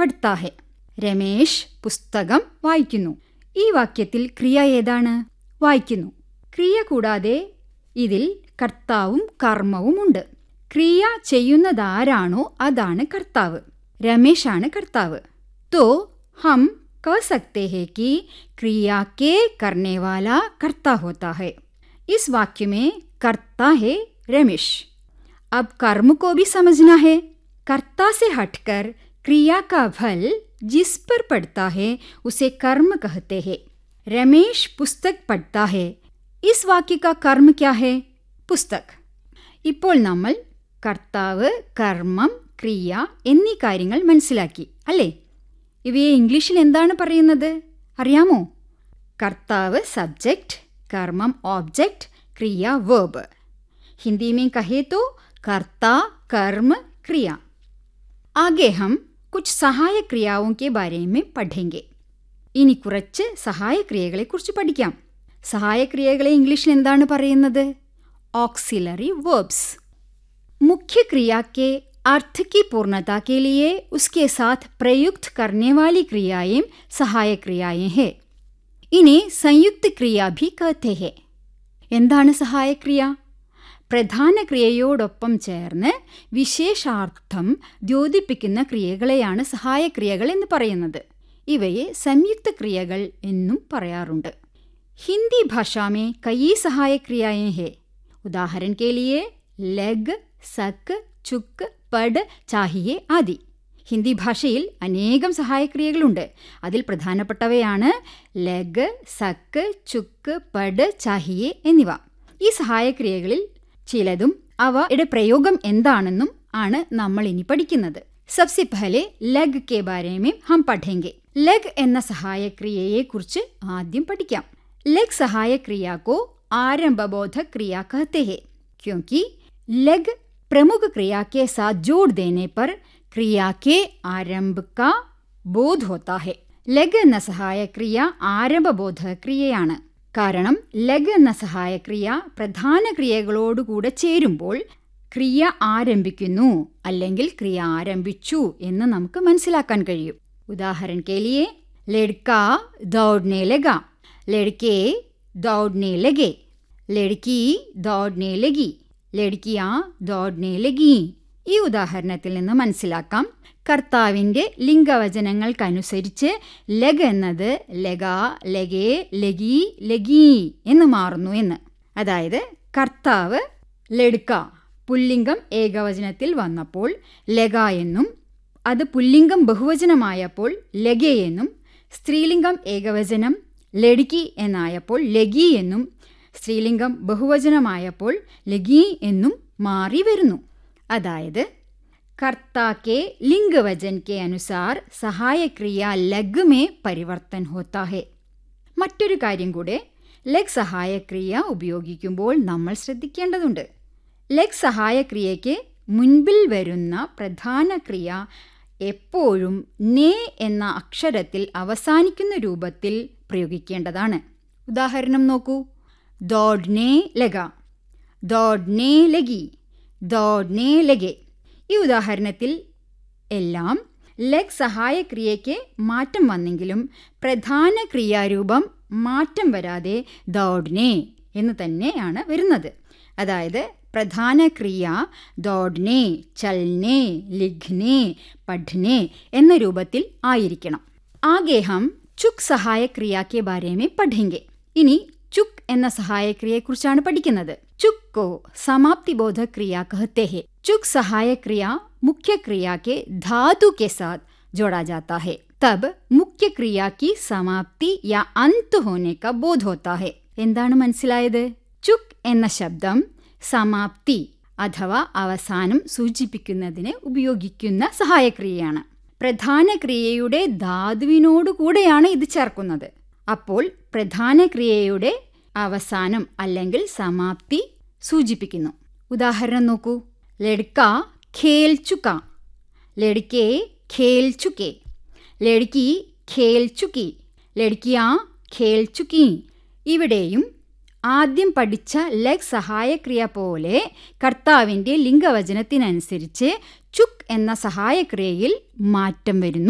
പഠിത്താ ഹെ രമേശ് പുസ്തകം വായിക്കുന്നു ഈ വാക്യത്തിൽ ക്രിയ ഏതാണ് വായിക്കുന്നു ക്രിയ കൂടാതെ ഇതിൽ കർത്താവും കർമ്മവും ഉണ്ട് ക്രിയ ചെയ്യുന്നതാരാണോ അതാണ് കർത്താവ് രമേശാണ് കർത്താവ് तो हम कह सकते हैं कि क्रिया के करने वाला कर्ता होता है इस वाक्य में कर्ता है रमेश अब कर्म को भी समझना है कर्ता से हटकर क्रिया का फल जिस पर पड़ता है उसे कर्म कहते हैं रमेश पुस्तक पढ़ता है इस वाक्य का कर्म क्या है പുസ്തക് ഇപ്പോൾ നമ്മൾ കർത്താവ് കർമ്മം ക്രിയ എന്നീ കാര്യങ്ങൾ മനസ്സിലാക്കി അല്ലേ ഇവയെ ഇംഗ്ലീഷിൽ എന്താണ് പറയുന്നത് അറിയാമോ കർത്താവ് സബ്ജക്റ്റ് കർമ്മം ഓബ്ജക്റ്റ് ക്രിയ വേർബ് हिंदी में कहे तो कर्ता कर्म क्रिया आगे हम कुछ സഹായ ക്രിയാവും के बारे में പഠेंगे ഇനി കുറച്ച് സഹായ ക്രിയകളെ കുറിച്ച് പഠിക്കാം സഹായക്രിയകളെ ഇംഗ്ലീഷിൽ എന്താണ് പറയുന്നത് ऑक्सिलरी वर्ब्स मुख्य क्रिया के अर्थ की पूर्णता के लिए उसके साथ प्रयुक्त करने वाली क्रियाएं सहायक क्रियाएं हैं इन्हें संयुक्त क्रिया भी कहते हैं എന്താണ് സഹായക്രിയ പ്രധാന ക്രിയയോടൊപ്പം ചേർന്ന് വിശേഷാർത്ഥം ദ്യോതിപ്പിക്കുന്ന ക്രിയകളെയാണ് സഹായക്രിയകൾ എന്ന് പറയുന്നത് ഇവയെ സംയുക്ത ക്രിയകൾ എന്നും പറയാറുണ്ട് ഹിന്ദി ഭാഷ में कई सहायक क्रियाएं हैं उदाहरण के लिए लेग सक ചുക്ക് പഡ് ചാഹിയെ ആദി ഹിന്ദി ഭാഷയിൽ അനേകം സഹായക്രിയകളുണ്ട് അതിൽ പ്രധാനപ്പെട്ടവയാണ് ലെഗ് സക്ക് ചുക്ക് പഡ് ചാഹിയെ എന്നിവ ഈ സഹായക്രിയകളിൽ ചിലതും അവയുടെ പ്രയോഗം എന്താണെന്നും ആണ് നമ്മൾ ഇനി പഠിക്കുന്നത് സബ്സെ പഹലെ ലഗ് കെ ബാരേമേ ഹം പഠേങ്കെ ലഗ് എന്ന സഹായക്രിയയെ കുറിച്ച് ആദ്യം പഠിക്കാം ലഗ് സഹായക്രിയ को आरंभबोध क्रिया कहते हैं क्योंकि लग प्रमुख क्रिया के साथ जोड़ देने पर क्रिया के आरंभ का बोध होता है ലഗ് എന്ന സഹായക്രിയ ആരംഭബോധ ക്രിയയാണ് കാരണം ലഗ് എന്ന സഹായക്രിയ പ്രധാന ക്രിയകളോടുകൂടെ ചേരുമ്പോൾ ക്രിയ ആരംഭിക്കുന്നു അല്ലെങ്കിൽ ക്രിയ ആരംഭിച്ചു എന്ന് നമുക്ക് മനസ്സിലാക്കാൻ കഴിയും ഉദാഹരൺ കേലിയെ ലഡ്ക ദൗഡ്നെ ലഗ ലഡ്കെ दौड़ने लगे ലഡ്കി ദൗഡ്നെ ലഗി ലഡ്കിയ ദൗഡ്നെ ലഗി ഈ ഉദാഹരണത്തിൽ നിന്ന് മനസ്സിലാക്കാം കർത്താവിൻ്റെ ലിംഗവചനങ്ങൾക്കനുസരിച്ച് ലഗ് എന്നത് ലഗ ലഗേ ലഗി ലഗി എന്ന് മാറുന്നു എന്ന് അതായത് കർത്താവ് ലഡ്ക പുല്ലിംഗം ഏകവചനത്തിൽ വന്നപ്പോൾ ലഗ എന്നും അത് പുല്ലിംഗം ബഹുവചനമായപ്പോൾ ലഗെ എന്നും സ്ത്രീലിംഗം ഏകവചനം ലഡ്കി എന്നായപ്പോൾ ലഗി എന്നും സ്ത്രീലിംഗം ബഹുവചനമായപ്പോൾ ലഗി എന്നും മാറി വരുന്നു അതായത് कर्ता के लिंग वजन के अनुसार सहाय क्रिया लग में परिवर्तन होता है മറ്റൊരു കാര്യം കൂടെ ലെഗ് സഹായക്രിയ ഉപയോഗിക്കുമ്പോൾ നമ്മൾ ശ്രദ്ധിക്കേണ്ടതുണ്ട് ലെഗ് സഹായക്രിയയ്ക്ക് മുൻപിൽ വരുന്ന പ്രധാന ക്രിയ എപ്പോഴും നേ എന്ന അക്ഷരത്തിൽ അവസാനിക്കുന്ന രൂപത്തിൽ പ്രയോഗിക്കേണ്ടതാണ് ഉദാഹരണം നോക്കൂ ദോഡ്നെ ലഗ ദോഡ്നെ ലഗി ദോഡ്നെ ലഗെ ഈ ഉദാഹരണത്തിൽ എല്ലാം ലെഗ് സഹായക്രിയയ്ക്ക് മാറ്റം വന്നെങ്കിലും പ്രധാന ക്രിയാരൂപം മാറ്റം വരാതെ ദൗഡ്നെ എന്ന് തന്നെയാണ് വരുന്നത് അതായത് പ്രധാന ക്രിയ ദൗഡ്നെ ചൽനെ ലിഖ്നെ പഠ്നെ എന്ന രൂപത്തിൽ ആയിരിക്കണം ആകെ ഹം ചുക് സഹായക്രിയാക്കെ ബാരേമേ പഠെങ്കെ ഇനി ചുക് എന്ന സഹായക്രിയയെക്കുറിച്ചാണ് പഠിക്കുന്നത് ചുക് को समाप्ति बोधक क्रिया कहते हैं चुक सहायक क्रिया मुख्य क्रिया के धातु के साथ जोड़ा जाता है तब मुख्य क्रिया की समाप्ति या अंत होने का बोध होता है എന്താണ് മനസ്സിലായത് ചുക് എന്ന ശബ്ദം സമാപ്തി അഥവാ അവസാനം സൂചിപ്പിക്കുന്നതിന് ഉപയോഗിക്കുന്ന സഹായക്രിയയാണ് പ്രധാന ക്രിയയുടെ ധാതുവിനോടുകൂടെയാണ് ഇത് ചേർക്കുന്നത് അപ്പോൾ പ്രധാന ക്രിയയുടെ അവസാനം അല്ലെങ്കിൽ സമാപ്തി സൂചിപ്പിക്കുന്നു ഉദാഹരണം നോക്കൂ ലഡ്ക ഖേൽ ചുക്ക ലഡ്കെ ഖേൽ ചുക്കെ ലഡ്കി ഖേൽ ചുക്കി ലഡ്കിയ ഖേൽ ചുക്കി ഇവിടെയും ആദ്യം പഠിച്ച ലഗ് സഹായക്രിയ പോലെ കർത്താവിൻ്റെ ലിംഗവചനത്തിനനുസരിച്ച് ചുക്ക് എന്ന സഹായക്രിയയിൽ മാറ്റം വരുന്നു